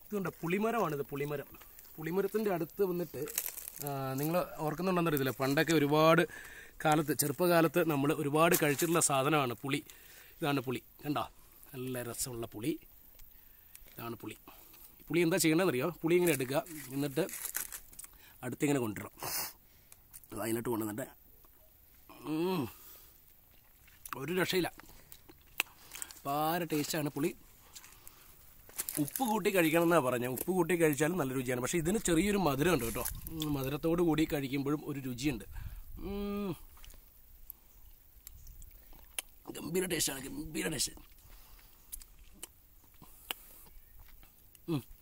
ഇതുണ്ട് പുളിമരമാണിത് പുളിമരം പുളിമരത്തിൻ്റെ അടുത്ത് വന്നിട്ട് നിങ്ങൾ ഓർക്കുന്നുണ്ടെന്ന് അറിയത്തില്ല പണ്ടൊക്കെ ഒരുപാട് കാലത്ത് ചെറുപ്പകാലത്ത് നമ്മൾ ഒരുപാട് കഴിച്ചിട്ടുള്ള സാധനമാണ് പുളി ഇതാണ് പുളി കണ്ടോ നല്ല രസമുള്ള പുളി ഇതാണ് പുളി പുളി എന്താ ചെയ്യണമെന്നറിയോ പുളി ഇങ്ങനെ എടുക്കുക എന്നിട്ട് അടുത്തിങ്ങനെ കൊണ്ടുവരണം അതിനോട്ട് കൊണ്ടുവന്നിട്ട് ഉം. ഒരു രക്ഷയില്ല പാര ടേസ്റ്റാണ് പുളി ഉപ്പ് കൂട്ടി കഴിക്കണം എന്നാണ് പറഞ്ഞത് ഉപ്പ് കൂട്ടി കഴിച്ചാലും നല്ല രുചിയാണ് പക്ഷേ ഇതിന് ചെറിയൊരു മധുരമുണ്ട് കേട്ടോ ഉം, മധുരത്തോട് കൂടി കഴിക്കുമ്പോഴും ഒരു രുചിയുണ്ട് ഉം. ഗംഭീര ടേസ്റ്റാണ് ഗംഭീര ടേസ്റ്റ്